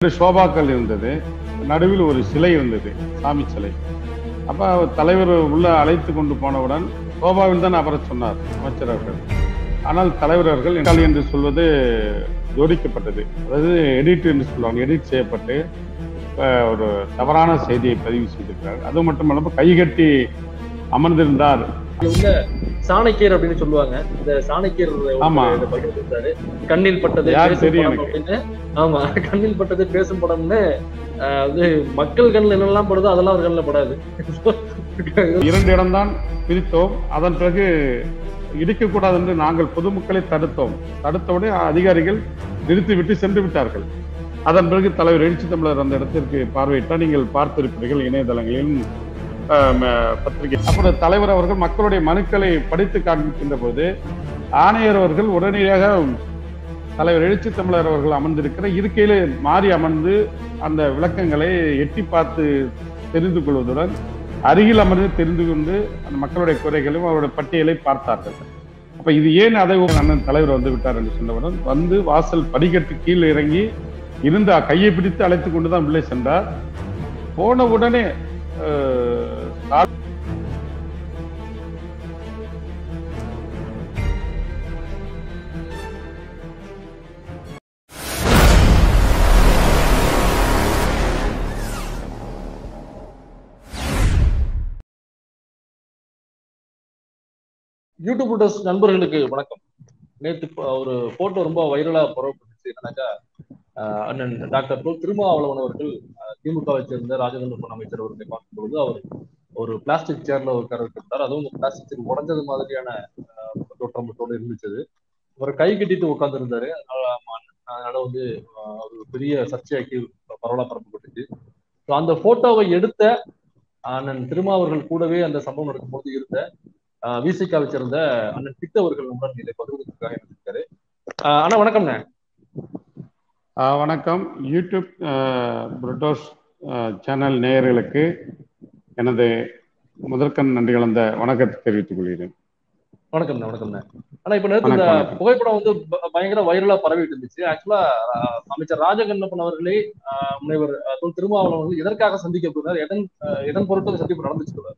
ரெண்டு சோபாக்கள் இருந்தது நடுவில் ஒரு சிலை இருந்தது சாமி சிலை அப்ப அவர் தலைவர் உள்ள அழைத்து கொண்டு போனவுடன் சோபாவில் தான் அவரை சொன்னார் அமைச்சர் அவர்கள் ஆனால் தலைவர் அவர்கள் என்னால் என்று சொல்வது ஜோடிக்கப்பட்டது அதாவது எடிட் என்று சொல்லுவாங்க எடிட் செய்யப்பட்டு அஹ், ஒரு தவறான செய்தியை பதிவு செய்திருக்கிறார் அது மட்டுமல்லாமல் கைகட்டி அமர்ந்திருந்தார் உள்ள சாணக்கியர் அப்படின்னு சொல்லுவாங்க இந்த சாணக்கியர் ஆமா. இதை பகிர்ந்திருந்தாரு கண்ணில் பட்டது யார் பேசும் தெரியும் படம் அப்படின்னு ஆமா கண்ணில் பட்டது பேசும் படம்னு ஆஹ், வந்து மக்கள் கண்ணில் என்னெல்லாம் படுதோ அதெல்லாம் அவர் கண்ணில் படாது இரண்டு இடம்தான் பிரித்தோம் அதன் பிறகு இடிக்கக்கூடாது என்று நாங்கள் பொதுமக்களை தடுத்தோம் தடுத்தவுடனே அதிகாரிகள் நிறுத்திவிட்டு சென்று விட்டார்கள் அதன் பிறகு தலைவர் எழுச்சி தமிழர் அந்த இடத்திற்கு பார்வையிட்டால் நீங்கள் பார்த்திருப்பீர்கள் இணையதளங்களிலும் ஆஹ், ம- பத்திரிகை அப்புறம் தலைவர் அவர்கள் மக்களுடைய மனுக்களை படித்து காண்பிக்கின்ற போது ஆணையர் அவர்கள் உடனடியாக தலைவர் எழுச்சி தமிழர் அவர்கள் அமர்ந்திருக்கிற இருக்கையிலே மாறி அமர்ந்து அந்த விளக்கங்களை எட்டி பார்த்து தெரிந்து கொள்வதுடன் அருகில் அமர்ந்து தெரிந்து கொண்டு அந்த மக்களுடைய குறைகளையும் அவருடைய பட்டியலை பார்த்தார்கள் அப்ப இது ஏன் அதை ஒரு அண்ணன் தலைவர் வந்து விட்டார் என்று சொன்னவுடன் வந்து வாசல் படிக்கட்டு கீழே இறங்கி இருந்த கையை பிடித்து அழைத்து கொண்டுதான் உள்ளே சென்றார் போன உடனே அஹ், கா- யூடியூப் புட்டர்ஸ் நண்பர்களுக்கு வணக்கம் நேத்து ப- ஒரு போட்டோ ரொம்ப வைரலா புறப்பட்டுச்சு என்னன்னாக்கா ஆஹ், அண்ணன் டாக்டர் தொல் திருமாவளவன் அவர்கள் ஆஹ், திமுகவை சேர்ந்த ராஜேந்திர பொன் அமைச்சர் அவர்களை பார்க்கும் பொழுது அவர் ஒரு பிளாஸ்டிக் சேர்ல உட்கார வச்சிருந்தார் அதுவும் பிளாஸ்டிக் சேர் உடஞ்சது மாதிரியான ஆஹ், தோற்றமத்தோடு இருந்துச்சு அது. அவர் கை கட்டிட்டு உட்கார்ந்திருந்தாரு அதனால ஆமா, அதனால வந்து ஆஹ், ஒரு பெரிய சர்ச்சையாக்கி பரவலா பரப்பப்பட்டுச்சு So, அந்த போட்டோவை எடுத்த அண்ணன் திருமா அவர்கள் கூடவே அந்த சம்பவம் நடக்கும்போது இருந்த விசிகாவை சேர்ந்த அண்ணன் பித்து அவர்கள் நம்முடன் இதை பகிர்வதற்காக இருக்காரு அண்ணா வணக்கம்ண்ணே அஹ், வணக்கம் யூடியூப் அஹ், புரட்டோஸ் அஹ், சேனல் நேயர்களுக்கு எனது முதற்கண் நன்றி கலந்த வணக்கத்தை தெரிவித்துக் கொள்கிறேன் வணக்கம்ண்ணே வணக்கம்ண்ணே ஆனா இப்ப நேற்று இந்த வணக்கம், வணக்கம். புகைப்படம் வந்து ப- பயங்கர வைரலா பரவிட்டு இருந்துச்சு ஆக்சுவலா அமைச்சர் ராஜகண்ணப்பன் அவர்களே ஆஹ், முனைவர் ஆஹ், தொல் திருமாவளவன் அவர்கள் எதற்காக சந்திக்க போகிறார் எதன் ஆஹ், எதன் பொருட்டு அந்த சந்திப்பு நடந்துச்சு சொல்றாரு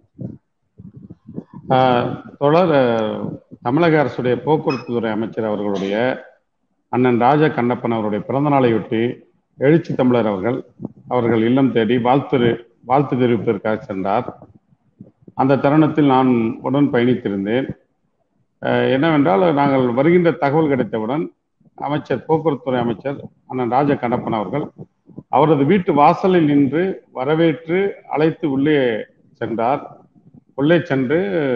அஹ், தொடர் அஹ், தமிழக அரசுடைய போக்குவரத்து துறை அமைச்சர் அவர்களுடைய அண்ணன் ராஜ கண்ணப்பன் அவருடைய பிறந்த நாளையொட்டி எழுச்சி தமிழர் அவர்கள் அவர்கள் இல்லம் தேடி வாழ்த்து வாழ்த்து தெரிவிப்பதற்காக சென்றார் அந்த தருணத்தில் நான் உடன் பயணித்திருந்தேன் அஹ், என்னவென்றால் நாங்கள் வருகின்ற தகவல் கிடைத்தவுடன் அமைச்சர் போக்குவரத்துறை அமைச்சர் அண்ணன் ராஜ கண்ணப்பன் அவர்கள் அவரது வீட்டு வாசலில் நின்று வரவேற்று அழைத்து உள்ளே சென்றார் உள்ளே சென்று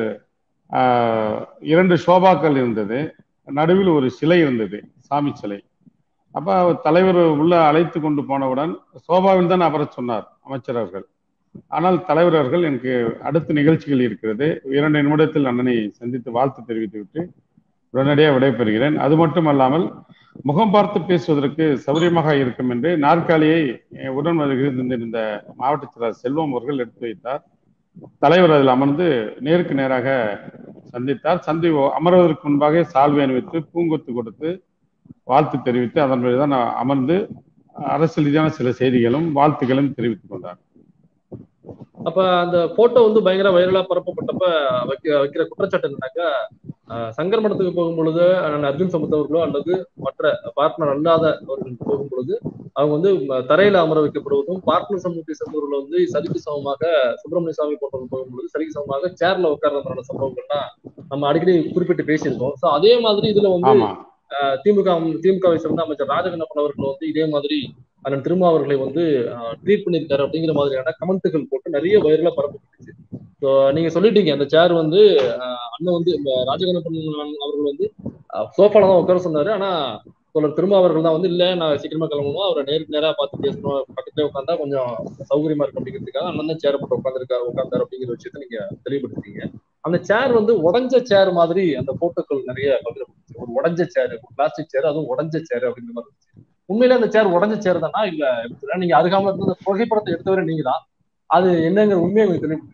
ஆஹ், இரண்டு சோபாக்கள் இருந்தது நடுவில் ஒரு சிலை இருந்தது சாமி சிலை அப்ப அவர் தலைவர் உள்ள அழைத்து கொண்டு போனவுடன் சோபாவில் தான் அவரை சொன்னார் அமைச்சர் அவர்கள் ஆனால் தலைவர் அவர்கள் எனக்கு அடுத்த நிகழ்ச்சிகள் இருக்கிறது இரண்டு நிமிடத்தில் அண்ணனை சந்தித்து வாழ்த்து தெரிவித்துவிட்டு உடனடியாக விடைபெறுகிறேன் அது மட்டும் அல்லாமல் முகம் பார்த்து பேசுவதற்கு சௌரியமாக இருக்கும் என்று நாற்காலியை அஹ், உடன் வருகின்ற மாவட்ட செயலாளர் செல்வம் அவர்கள் எடுத்து வைத்தார் தலைவர் அதில் அமர்ந்து நேருக்கு நேராக சந்தித்தார் சந்தி அமர்வதற்கு முன்பாக சால்வை அணிவித்து பூங்கொத்து கொடுத்து வாழ்த்து தெரிவித்து அதன் பிறகுதான் நான் அமர்ந்து அரசியல் ரீதியான சில செய்திகளும் வாழ்த்துக்களும் தெரிவித்துக் கொண்டார் அப்ப அந்த போட்டோ வந்து பயங்கர வைரலா பரப்பப்பட்டப்ப வைக்க வைக்கிற குற்றச்சாட்டு என்னன்னாக்கா ஆஹ், சங்கர் மடத்துக்கு போகும் பொழுது அண்ணன் அர்ஜுன் சமத் அவர்களோ அல்லது மற்ற பார்ட்னர் அல்லாதவர்கள் போகும் பொழுது அவங்க வந்து ம- தரையில அமர வைக்கப்படுவதும் பார்ட்னர் சமூகத்தை சேர்ந்தவர்கள் வந்து சரிக்கு சமமாக சுப்பிரமணிய சாமி போன்றவர்கள் போகும்பொழுது சரிக்கு சமமாக சேர்ல உட்கார்ற மாதிரியான சம்பவங்கள்லாம் நம்ம அடிக்கடி குறிப்பிட்டு பேசியிருக்கோம் சோ அதே மாதிரி இதுல வந்து ஆமா ஆஹ், திமுக திமுகவை சேர்ந்த அமைச்சர் ராஜகண்ணப்பன் அவர்கள் வந்து இதே மாதிரி அண்ணன் திருமா அவர்களை வந்து ட்ரீட் பண்ணியிருக்காரு அப்படிங்கிற மாதிரியான கமெண்ட்டுகள் போட்டு நிறைய வைரலா பரப்பப்பட்டுச்சு ஸோ நீங்க சொல்லிட்டீங்க அந்த சேர் வந்து ஆஹ், அண்ணன் வந்து இந்த ராஜகண்ணப்பன் அண்ணன் அவர்கள் வந்து சோஃபால தான் உட்கார சொன்னாரு ஆனா தோழர் திருமா அவர்கள் தான் வந்து இல்ல நான் சீக்கிரமா கிளம்பணும் அவரை நேருக்கு நேரா பார்த்து பேசணும் பக்கத்துல உட்காந்தா கொஞ்சம் சௌகரியமா இருக்கும் அப்படிங்கிறதுக்காக அண்ணன் தான் சேர் போட்டு உட்காந்துருக்காரு உட்காந்தாரு அப்படிங்கிற விஷயத்த நீங்க தெளிவுபடுத்துறீங்க அந்த சேர் வந்து உடஞ்ச சேர் மாதிரி அந்த போட்டோக்கள் நிறைய பகிரப்பட்டுச்சு ஒரு உடஞ்ச சேர் பிளாஸ்டிக் சேர் அதுவும் உடஞ்ச சேர் அப்படிங்கிற மாதிரி இருந்துச்சு உண்மையில அந்த சேர் உடஞ்ச சேர் தானா இல்ல எப்படி? நீங்க அருகாம இருந்து அந்த புகைப்படத்தை எடுத்தவரை நீங்க தான் அது என்னங்கிற உண்மையை உங்களுக்கு தெளிவு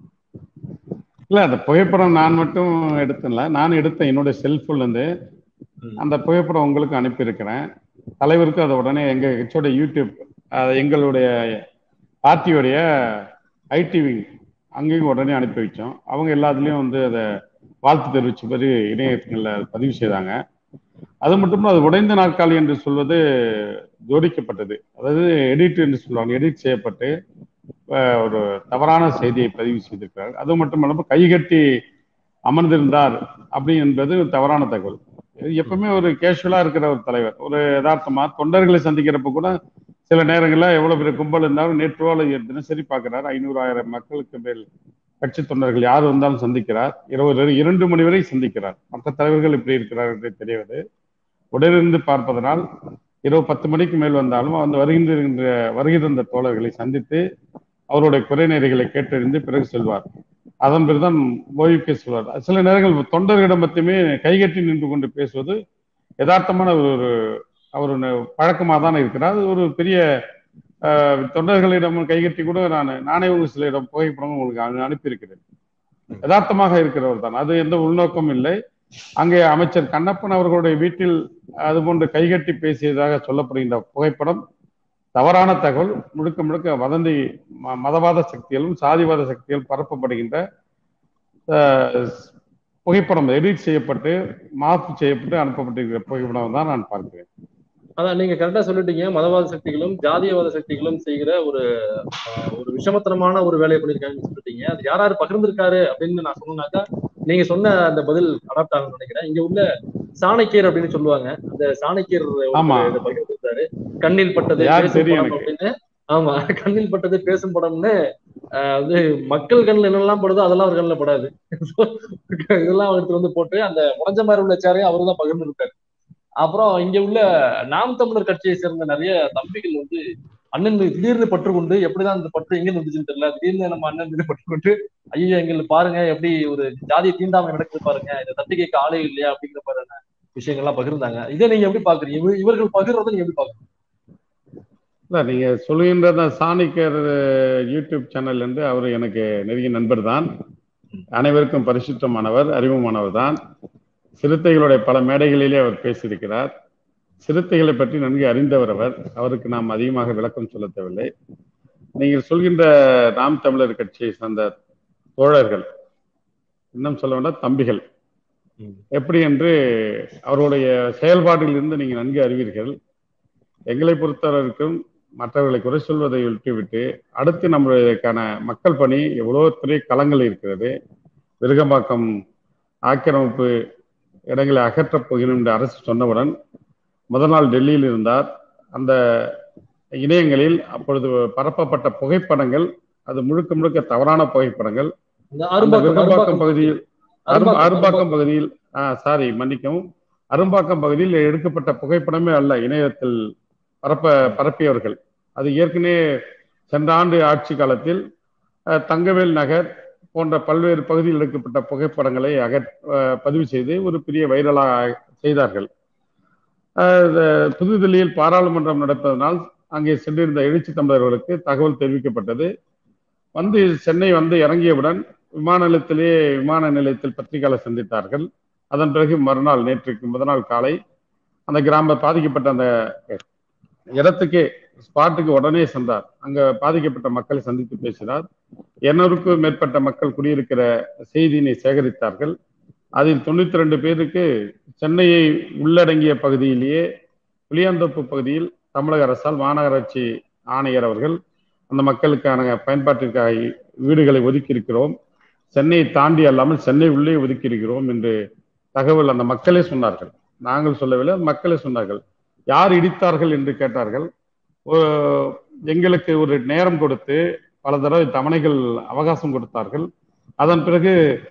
இல்ல அந்த புகைப்படம் நான் மட்டும் எடுத்தல நான் எடுத்த என்னோட செல்போன்ல இருந்து ம். அந்த புகைப்படம் உங்களுக்கு அனுப்பியிருக்கிறேன் தலைவருக்கு அதை உடனே எங்க கட்சியோட யூடியூப் அஹ், எங்களுடைய பார்ட்டியோடைய ஐடி விங் அங்கேயும் உடனே அனுப்பி வச்சோம் அவங்க எல்லாத்துலேயும் வந்து அதை வாழ்த்து தெரிவிச்ச பிறகு இணையங்களில் பதிவு செய்தாங்க அது மட்டும் இல்ல, அது உடைந்த நாற்காலி என்று சொல்வது ஜோடிக்கப்பட்டது அதாவது எடிட் என்று சொல்லுவாங்க எடிட் செய்யப்பட்டு அஹ், ஒரு தவறான செய்தியை பதிவு செய்திருக்கிறார் அது மட்டும் இல்லாமல் கைகட்டி அமர்ந்திருந்தார் அப்படி என்பது தவறான தகவல் இது எப்பவுமே ஒரு கேஷுவலா இருக்கிற ஒரு தலைவர் ஒரு யதார்த்தமா தொண்டர்களை சந்திக்கிறப்ப கூட சில நேரங்களில் எவ்வளவு பெரிய கும்பல் இருந்தாலும் நேற்றோ அல்லது தினசரி பார்க்கிறார் ஐநூறு ஆயிரம் மக்களுக்கு மேல் கட்சி தொண்டர்கள் யார் வந்தாலும் சந்திக்கிறார் இரவு இரண்டு மணி வரை சந்திக்கிறார் மற்ற தலைவர்கள் இப்படி இருக்கிறார் என்று தெரிவது உடனிருந்து பார்ப்பதனால் இரவு பத்து மணிக்கு மேல் வந்தாலும் அந்த வருகின்ற வருகின்ற தோழர்களை சந்தித்து அவருடைய குறைநெறிகளை கேட்டறிந்து பிறகு செல்வார் அதன் பிறகுதான் ஓய்வுக்கு செல்வார் சில நேரங்கள் தொண்டர்களிடம் மட்டுமே கைகட்டி நின்று கொண்டு பேசுவது யதார்த்தமான ஒரு ஒரு அவர் பழக்கமாக தான் இருக்கிறார் அது ஒரு பெரிய அஹ், தொண்டர்களிடம் கைகட்டி கூட நான் நானே ஒரு சில இடம் புகைப்படம் உங்களுக்கு அனு- அனுப்பியிருக்கிறேன் யதார்த்தமாக இருக்கிறவர் தான் அது எந்த உள்நோக்கம் இல்லை அங்கே அமைச்சர் கண்ணப்பன் அவர்களுடைய வீட்டில் அது போன்று கைகட்டி பேசியதாக சொல்லப்படுகின்ற புகைப்படம் தவறான தகவல் முழுக்க முழுக்க வதந்தி ம- மதவாத சக்திகளும் சாதிவாத சக்திகள் பரப்பப்படுகின்ற அஹ், புகைப்படம் எடிட் செய்யப்பட்டு மாப்பு செய்யப்பட்டு அனுப்பப்பட்டிருக்கிற புகைப்படம் தான் நான் பார்க்கிறேன் அதான் நீங்க கரெக்டா சொல்லிட்டீங்க மதவாத சக்திகளும் ஜாதியவாத சக்திகளும் செய்கிற ஒரு ஆஹ், ஒரு விஷமத்தனமான ஒரு வேலையை பண்ணிருக்காங்கன்னு சொல்லிட்டீங்க அது யார் யார் பகிர்ந்திருக்காரு அப்படின்னு நான் சொன்னாக்கா நீங்க சொன்ன அந்த பதில் அடாப்ட் ஆகும்னு நினைக்கிறேன் இங்க உள்ள சாணக்கியர் அப்படின்னு சொல்லுவாங்க அந்த சாணக்கியர் ஒருத்தர் ஆமா. இதை பகிர்ந்திருக்காரு கண்ணில் பட்டது யார் பேசும் தெரியும் படம் எனக்கு. அப்படின்னு ஆமா கண்ணில் பட்டது பேசும் படம்னு ஆஹ், வந்து மக்கள் கண்ணில் என்னெல்லாம் படுதோ அதெல்லாம் அவர் கண்ணில் படாது So, இதெல்லாம் எடுத்து வந்து போட்டு அந்த உடஞ்ச மாதிரி உள்ள சேரையும் அவரு தான் பகிர்ந்துருக்காரு அப்புறம் இங்க உள்ள நாம் தமிழர் கட்சியை சேர்ந்த நிறைய தம்பிகள் வந்து அண்ணன் மீது திடீர்னு பற்று கொண்டு எப்படிதான் இந்த பற்று எங்க வந்துச்சுன்னு தெரியல திடீர்னு நம்ம அண்ணன் மீது பற்று கொண்டு ஐயோ எங்களுக்கு பாருங்க எப்படி ஒரு ஜாதிய தீண்டாமை நடக்குது பாருங்க இதை தட்டி கேட்க ஆளே இல்லையா அப்படிங்கிற மாதிரியான விஷயங்கள்லாம் பகிர்ந்தாங்க இதை நீங்க எப்படி பாக்குறீங்க இவ- இவர்கள் பகிர்றதை நீங்க எப்படி பாக்குறீங்க இல்ல நீங்க சொல்லுகின்ற அந்த சாணிக்கர் அஹ், யூடியூப் சேனல் இருந்து அவர் எனக்கு நெருங்கிய நண்பர் தான் அனைவருக்கும் பரிசுத்தமானவர் அறிமுகமானவர் தான் சிறுத்தைகளுடைய பல மேடைகளிலே அவர் பேசியிருக்கிறார் சிறுத்தைகளை பற்றி நன்கு அறிந்தவர் அவர் அவருக்கு நாம் அதிகமாக விளக்கம் சொல்ல தேவையில்லை நீங்கள் சொல்கின்ற நாம் தமிழர் கட்சியை சார்ந்த தோழர்கள் இன்னும் சொல்ல வேண்டாம் தம்பிகள் ம். எப்படி என்று அவருடைய செயல்பாட்டிலிருந்து நீங்கள் நன்கு அறிவீர்கள் எங்களை பொறுத்தவரைக்கும் மற்றவர்களை குறை சொல்வதை விட்டுவிட்டு அடுத்து நம்மளுக்கான மக்கள் பணி எவ்வளோ பெரிய களங்கள் இருக்கிறது விருகம்பாக்கம் ஆக்கிரமிப்பு இடங்களை அகற்றப் போகிறோம் என்று அரசு சொன்னவுடன் முதல் நாள் டெல்லியில் இருந்தார் அந்த இணையங்களில் அப்பொழுது பரப்பப்பட்ட புகைப்படங்கள் அது முழுக்க முழுக்க தவறான புகைப்படங்கள் இந்த அந்த அரும்பாக்கம் விருகம்பாக்கம் அரும்பாக்கம் பகுதியில் அரும் அரும்பாக்கம் பகுதியில் ஆ சாரி மன்னிக்கவும் அரும்பாக்கம் பகுதியில் எடுக்கப்பட்ட புகைப்படமே அல்ல இணையத்தில் பரப்ப பரப்பியவர்கள் அது ஏற்கனவே சென்ற ஆண்டு ஆட்சி காலத்தில் அஹ், தங்கவேல் நகர் போன்ற பல்வேறு பகுதியில் எடுக்கப்பட்ட புகைப்படங்களை அகற் அஹ், பதிவு செய்து ஒரு பெரிய வைரலாக செய்தார்கள் அஹ், இந்த புதுதில்லியில் பாராளுமன்றம் நடப்பதனால் அங்கே சென்றிருந்த எழுச்சி தமிழர்களுக்கு தகவல் தெரிவிக்கப்பட்டது வந்து சென்னை வந்து இறங்கியவுடன் விமான நிலையத்திலே விமான நிலையத்தில் பத்திரிகையாளர் சந்தித்தார்கள் அதன் பிறகு மறுநாள் நேற்றுக்கு முதல் நாள் காலை அந்த கிராம பாதிக்கப்பட்ட அந்த இடத்துக்கே ஸ்பாட்டுக்கு உடனே சென்றார் அங்க பாதிக்கப்பட்ட மக்களை சந்தித்து பேசினார் இருநூறுக்கும் மேற்பட்ட மக்கள் குடியிருக்கிற செய்தியினை சேகரித்தார்கள் அதில் தொண்ணூத்தி ரெண்டு பேருக்கு சென்னையை உள்ளடங்கிய பகுதியிலேயே புளியாந்தோப்பு பகுதியில் தமிழக அரசால் மாநகராட்சி ஆணையர் அவர்கள் அந்த மக்களுக்கான பயன்பாட்டிற்காக வீடுகளை ஒதுக்கி இருக்கிறோம் சென்னையை தாண்டி அல்லாமல் சென்னை உள்ளே ஒதுக்கி இருக்கிறோம் என்று தகவல் அந்த மக்களே சொன்னார்கள் நாங்கள் சொல்லவில்லை அந்த மக்களே சொன்னார்கள் யார் இடித்தார்கள் என்று கேட்டார்கள் ஒரு- எங்களுக்கு ஒரு நேரம் கொடுத்து பல தடவை தவணைகள் அவகாசம் கொடுத்தார்கள் அதன் பிறகு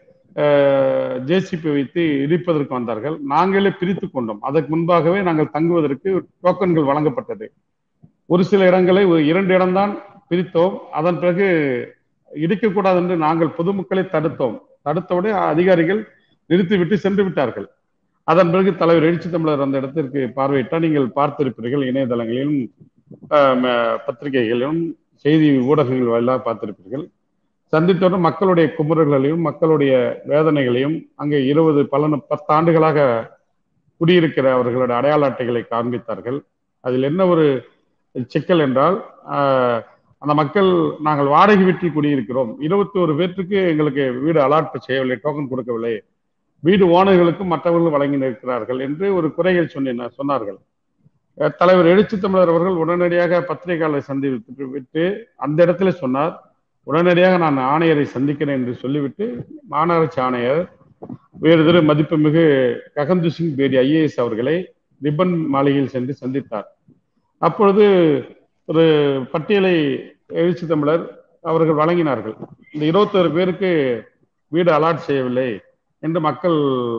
ஜேசிபி வைத்து இடிப்பதற்கு வந்தார்கள் நாங்களே பிரித்து கொண்டோம் அதற்கு முன்பாகவே நாங்கள் தங்குவதற்கு டோக்கன்கள் வழங்கப்பட்டது ஒரு சில இடங்களை ஒரு இரண்டு இடம்தான் பிரித்தோம் அதன் பிறகு இடிக்கக்கூடாது என்று நாங்கள் பொதுமக்களை தடுத்தோம் தடுத்தவுடனே அதிகாரிகள் நிறுத்திவிட்டு சென்று விட்டார்கள் அதன் பிறகு தலைவர் எழுச்சி தமிழர் அந்த இடத்திற்கு பார்வையிட்டால் நீங்கள் பார்த்திருப்பீர்கள் இணையதளங்களிலும் ஆஹ், ம- பத்திரிகைகளிலும் செய்தி ஊடகங்கள் வாயிலாக பார்த்திருப்பீர்கள் சந்தித்தவுடன் மக்களுடைய குமுறல்களையும் மக்களுடைய வேதனைகளையும் அங்கே இருபது பல பத்தாண்டுகளாக குடியிருக்கிற அவர்களுடைய அடையாள அட்டைகளை காண்பித்தார்கள் அதில் என்ன ஒரு சிக்கல் என்றால் அந்த மக்கள் நாங்கள் வாடகை வீட்டில் குடியிருக்கிறோம் இருபத்தி ஒரு பேருக்கு எங்களுக்கு வீடு அலாட் செய்யவில்லை டோக்கன் கொடுக்கவில்லை வீடு ஓனர்களுக்கும் மற்றவர்கள் வழங்கி நிற்கிறார்கள் என்று ஒரு குறைகள் சொன்ன சொன்னார்கள் தலைவர் எழுச்சி தமிழர் அவர்கள் உடனடியாக பத்திரிகையாளரை சந்தித்து விட்டு அந்த இடத்துல சொன்னார் உடனடியாக நான் ஆணையரை சந்திக்கிறேன் என்று சொல்லிவிட்டு மாநகராட்சி ஆணையர் வேறு திரு மதிப்புமிகு ககந்து சிங் பேடி ஐஏஎஸ் அவர்களை ரிப்பன் மாளிகையில் சென்று சந்தித்தார் அப்பொழுது ஒரு பட்டியலை எழுச்சி தமிழர் அவர்கள் வழங்கினார்கள் இந்த இருபத்தொரு பேருக்கு வீடு அலாட் செய்யவில்லை என்று மக்கள்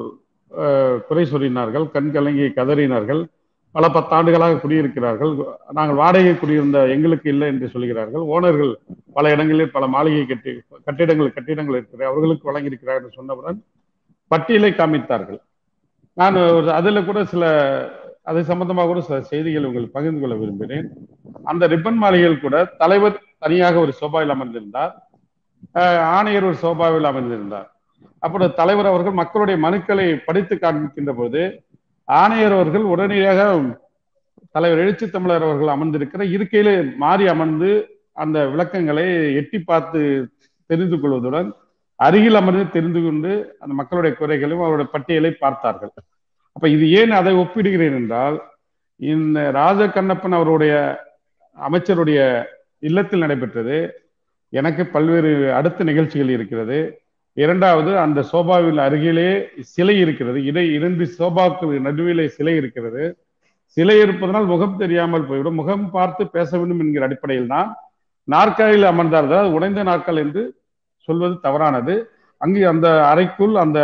குறை சொல்லினார்கள் கண் கலங்கி கதறினார்கள் பல பத்தாண்டுகளாக குடியிருக்கிறார்கள் நாங்கள் வாடகை குடியிருந்த எங்களுக்கு இல்லை என்று சொல்கிறார்கள் ஓனர்கள் பல இடங்களில் பல மாளிகை கட்டி கட்டிடங்கள் கட்டிடங்கள் இருக்கிற அவர்களுக்கு வழங்கியிருக்கிறார் என்று சொன்னவுடன் பட்டியலை காமித்தார்கள் நான் அதில் கூட சில அது சம்பந்தமாக கூட சில செய்திகள் உங்களுக்கு பகிர்ந்து கொள்ள விரும்பினேன் அந்த ரிப்பன் மாளிகையில் கூட தலைவர் தனியாக ஒரு சோபாவில் அமர்ந்திருந்தார் ஆணையர் ஒரு சோபாவில் அமர்ந்திருந்தார் அப்பொழுது தலைவர் அவர்கள் மக்களுடைய மனுக்களை படித்து காண்பிக்கின்ற போது ஆணையர் அவர்கள் உடனடியாக தலைவர் எழுச்சி தமிழர் அவர்கள் அமர்ந்திருக்கிற இருக்கையில மாறி அமர்ந்து அந்த விளக்கங்களை எட்டி பார்த்து தெரிந்து கொள்வதுடன் அருகில் அமர்ந்து தெரிந்து கொண்டு அந்த மக்களுடைய குறைகளையும் அவருடைய பட்டியலை பார்த்தார்கள் அப்ப இது ஏன் அதை ஒப்பிடுகிறேன் என்றால் இந்த ராஜ கண்ணப்பன் அவருடைய அமைச்சருடைய இல்லத்தில் நடைபெற்றது எனக்கு பல்வேறு அடுத்த நிகழ்ச்சிகள் இருக்கிறது இரண்டாவது அந்த சோபாவில் அருகிலே சிலை இருக்கிறது இடை இரண்டு சோபாவுக்கு நடுவிலே சிலை இருக்கிறது சிலை இருப்பதனால் முகம் தெரியாமல் போய்விடும் முகம் பார்த்து பேச வேண்டும் என்கிற அடிப்படையில் தான் நாற்காலியில் அமர்ந்தார்கள் உடைந்த நாற்கால் என்று சொல்வது தவறானது அங்கு அந்த அறைக்குள் அந்த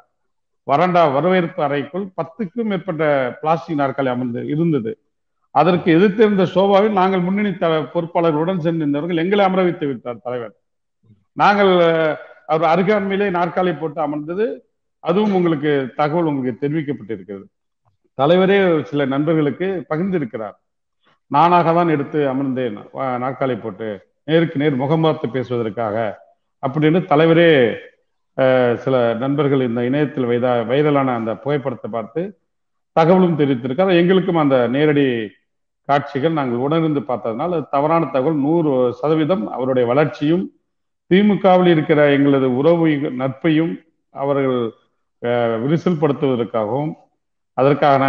வறண்டா வரவேற்பு அறைக்குள் பத்துக்கும் மேற்பட்ட பிளாஸ்டிக் நாற்காலி அமர்ந்து இருந்தது அதற்கு எதிர்த்திருந்த சோபாவில் நாங்கள் முன்னணி த பொறுப்பாளர்களுடன் சென்றிருந்தவர்கள் எங்களை அமர வைத்து விட்டார் தலைவர் நாங்கள் அவர் அருகாண்மையிலே நாற்காலி போட்டு அமர்ந்தது அதுவும் உங்களுக்கு தகவல் உங்களுக்கு தெரிவிக்கப்பட்டிருக்கிறது தலைவரே சில நண்பர்களுக்கு பகிர்ந்திருக்கிறார் நானாக தான் எடுத்து அமர்ந்தேன் நாற்காலி போட்டு நேருக்கு நேர் முகம் பார்த்து பேசுவதற்காக அப்படின்னு தலைவரே சில நண்பர்கள் இந்த இணையத்தில் வைதா வைரலான அந்த புகைப்படத்தை பார்த்து தகவலும் தெரிவித்திருக்கார் எங்களுக்கும் அந்த நேரடி காட்சிகள் நாங்கள் உணர்ந்து பார்த்ததுனால தவறான தகவல் நூறு சதவீதம் அவருடைய வளர்ச்சியும் திமுகவில் இருக்கிற எங்களது உறவு நட்பையும் அவர்கள் விரிசல்படுத்துவதற்காகவும் அதற்கான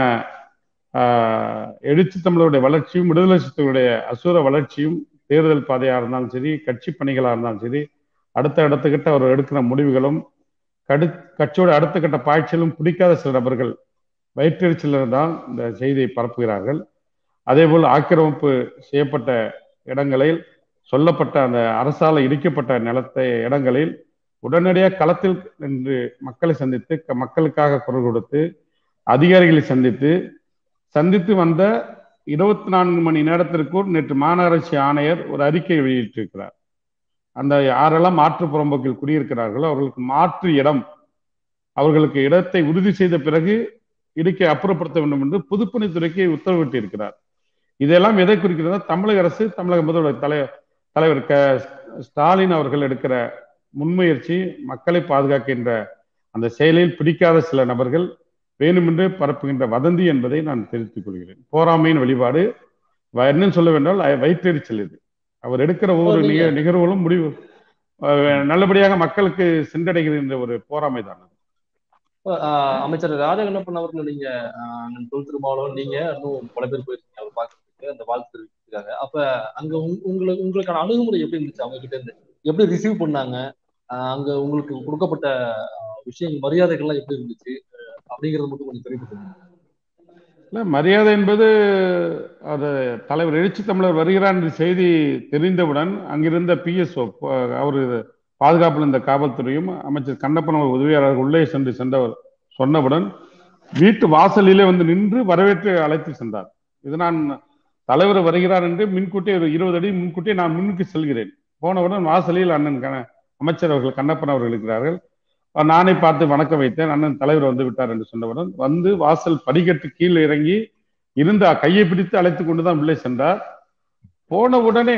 எழுச்சி தமிழருடைய வளர்ச்சியும் விடுதலை சிறுத்தைகளுடைய அசுர வளர்ச்சியும் தேர்தல் பாதையாக இருந்தாலும் சரி கட்சி பணிகளாக இருந்தாலும் சரி அடுத்த அடுத்த அவர் எடுக்கிற முடிவுகளும் கடு கட்சியோட அடுத்த கட்ட பாய்ச்சலும் பிடிக்காத சில நபர்கள் வயிற்றெரிச்சலில் தான் இந்த செய்தியை பரப்புகிறார்கள் அதேபோல் ஆக்கிரமிப்பு செய்யப்பட்ட இடங்களில் சொல்லப்பட்ட அந்த அரசால் இடிக்கப்பட்ட நிலத்தை இடங்களில் உடனடியாக களத்தில் நின்று மக்களை சந்தித்து மக்களுக்காக குரல் கொடுத்து அதிகாரிகளை சந்தித்து சந்தித்து வந்த இருபத்தி நான்கு மணி நேரத்திற்குள் நேற்று மாநகராட்சி ஆணையர் ஒரு அறிக்கை வெளியிட்டிருக்கிறார் அந்த யாரெல்லாம் மாற்று புறம்போக்கில் குடியிருக்கிறார்களோ அவர்களுக்கு மாற்று இடம் அவர்களுக்கு இடத்தை உறுதி செய்த பிறகு இடுக்கை அப்புறப்படுத்த வேண்டும் என்று பொதுப்பணித்துறைக்கு உத்தரவிட்டு இருக்கிறார் இதெல்லாம் எதை குறிக்கிறதா தமிழக அரசு தமிழக முதல்வர் தலை தலைவர் க ஸ்டாலின் அவர்கள் எடுக்கிற முன்முயற்சி மக்களை பாதுகாக்கின்ற அந்த செயலில் பிடிக்காத சில நபர்கள் வேணுமென்று பரப்புகின்ற வதந்தி என்பதை நான் தெரிவித்துக் கொள்கிறேன் போராமையின் வழிபாடு என்னன்னு சொல்ல வேண்டால் வயிற்றெரிச்சல் இது அவர் எடுக்கிற ஒவ்வொரு நிக நிகழ்வுகளும் முடிவு நல்லபடியாக மக்களுக்கு சென்றடைகின்ற ஒரு போராமை தான் அமைச்சர் ராஜகண்ணப்பன் அவர்கள் நீங்க தொல் திருமாவளவன் நீங்க இன்னும் பல பேர் போயிருக்கீங்க அவர் பார்க்கறதுக்கு அந்த வாழ்த்து தெரிவிச்சிருக்காங்க அப்ப அங்க உங்களுக்கு உங்களுக்கான அணுகுமுறை எப்படி இருந்துச்சு அவங்க கிட்ட இருந்து எப்படி ரிசீவ் பண்ணாங்க அங்க உங்களுக்கு கொடுக்கப்பட்ட விஷயங்கள் மரியாதைகள்லாம் எப்படி இருந்துச்சு அப்படிங்கறது மட்டும் கொஞ்சம் தெரிவித்து இல்ல மரியாதை என்பது அது தலைவர் எழுச்சி தமிழர் வருகிறார் என்ற செய்தி தெரிந்தவுடன் அங்கிருந்த பிஎஸ்ஓ அவர் பாதுகாப்பில் இருந்த காவல்துறையும் அமைச்சர் கண்ணப்பன் அவர் உதவியாளர் உள்ளே சென்று சென்றவர் சொன்னவுடன் வீட்டு வாசலிலே வந்து நின்று வரவேற்று அழைத்து சென்றார் இது நான் தலைவர் வருகிறார் என்று முன்கூட்டியே ஒரு இருபது அடி முன்கூட்டியே நான் முன்னுக்கு செல்கிறேன் போனவுடன் வாசலில் அண்ணன் அமைச்சர் அவர்கள் கண்ணப்பன் அவர்கள் இருக்கிறார்கள் நானே பார்த்து வணக்கம் வைத்தேன் அண்ணன் தலைவர் வந்து விட்டார் என்று சொன்னவுடன் வந்து வாசல் படிக்கட்டு கீழே இறங்கி இருந்த கையை பிடித்து அழைத்து கொண்டுதான் உள்ளே சென்றார் போன உடனே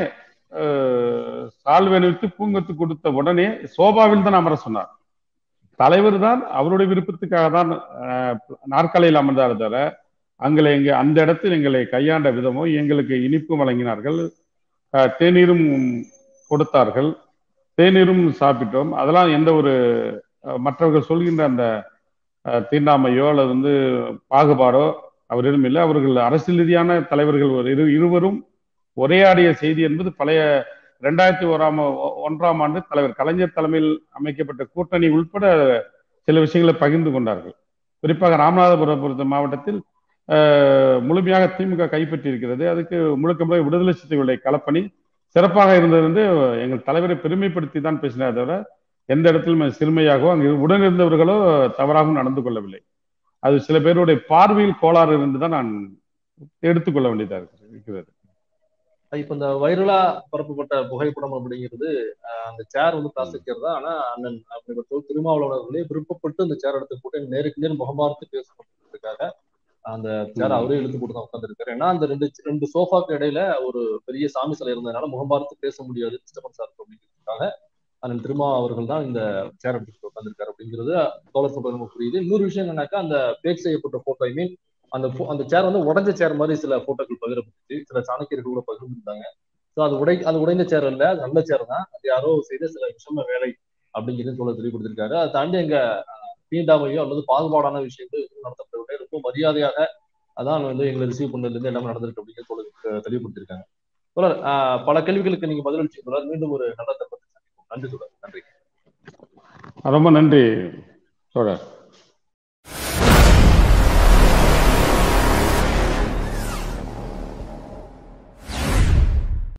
சால்வை அணிவித்து பூங்கத்து கொடுத்த உடனே சோபாவில் தான் அமர சொன்னார் தலைவர் தான் அவருடைய விருப்பத்துக்காக தான் நாற்காலியில் அமர்ந்தார் தவிர அங்களை எங்க அந்த இடத்தில் எங்களை கையாண்ட விதமோ எங்களுக்கு இனிப்பு வழங்கினார்கள் அஹ், தேநீரும் கொடுத்தார்கள் தேநீரும் சாப்பிட்டோம் அதெல்லாம் எந்த ஒரு அஹ், மற்றவர்கள் சொல்கின்ற அந்த அஹ், தீண்டாமையோ அல்லது வந்து பாகுபாடோ அவரிடம் இல்லை அவர்கள் அரசியல் ரீதியான தலைவர்கள் ஒரு இரு இருவரும் உரையாடிய செய்தி என்பது பழைய ரெண்டாயிரத்தி ஓராம் ஒ- ஒன்றாம் ஆண்டு தலைவர் கலைஞர் தலைமையில் அமைக்கப்பட்ட கூட்டணி உட்பட சில விஷயங்களை பகிர்ந்து கொண்டார்கள் குறிப்பாக ராமநாதபுரம் பொறுத்த மாவட்டத்தில் அஹ், முழுமையாக திமுக கைப்பற்றி இருக்கிறது அதுக்கு முழுக்க முழுக்க விடுதலை சிறுத்தைகளுடைய களப்பணி சிறப்பாக இருந்தது வந்து எங்கள் தலைவரை பெருமைப்படுத்தி தான் பேசினார் தவிர எந்த இடத்திலும் சிறுமையாகவோ அங்கு உடன் இருந்தவர்களோ தவறாகவும் நடந்து கொள்ளவில்லை அது சில பேருடைய பார்வையில் கோளாறு இருந்து தான் நான் எடுத்துக்கொள்ள வேண்டியதாக இருக்கு- இருக்கிறது இப்ப இந்த வைரலா பரப்பப்பட்ட புகைப்படம் அப்படிங்கிறது அஹ், அந்த சேர் வந்து பிளாஸ்டிக் தான் ஆனா அண்ணன் அப்படிப்பட்ட திருமாவளவர்களே விருப்பப்பட்டு அந்த சேர் எடுத்து போட்டு நேருக்கு நேர் முகமார்த்து பேசப்பட்டதுக்காக அந்த சேர் அவரே இழுத்து போட்டு தான் உட்காந்துருக்காரு ஏன்னா அந்த ரெண்டு ரெண்டு சோஃபாக்கு இடையில ஒரு பெரிய சாமி சிலை இருந்ததுனால முகமார்த்து பேச முடியாது டிஸ்டர்பன்ஸா இருக்கும் அப்படிங்கிறதுக்காக அண்ணன் திருமா அவர்கள் தான் இந்த சேர் எடுத்து உட்காந்துருக்காரு அப்படிங்கிறது தோழர் சொல்றது நமக்கு புரியுது இன்னொரு விஷயம் என்னன்னாக்கா அந்த பேக் செய்யப்பட்ட போட்டோ ஐ மீன் அந்த pho- அந்த சேர் வந்து உடைஞ்ச சேர் மாதிரி சில போட்டோக்கள் பகிரப்பட்டுச்சு சில சாணக்கியர்கள் கூட பகிர்ந்துருந்தாங்க ஸோ அது உடை அது உடைந்த சேர் இல்ல அது நல்ல சேர் தான் அது யாரோ செய்த சில விஷம வேலை அப்படிங்கிறது சொல்ல தெளிவுபடுத்திருக்காரு அதை தாண்டி எங்க அஹ், தீண்டாமையோ அல்லது பாகுபாடான விஷயங்கள் எதுவும் நடத்தப்படவில்லை ரொம்ப மரியாதையாக அதான் வந்து எங்களை ரிசீவ் பண்ணதுல இருந்து எல்லாமே நடந்திருக்கு அப்படிங்கிறது சொல்ல தெ- தெளிவுபடுத்திருக்காங்க தொடர் அஹ், பல கேள்விகளுக்கு நீங்க பதிலளிச்சு தொடர் மீண்டும் ஒரு நல்ல தருணத்தை சந்திப்போம் நன்றி தொடர் நன்றி ரொம்ப நன்றி தோழர்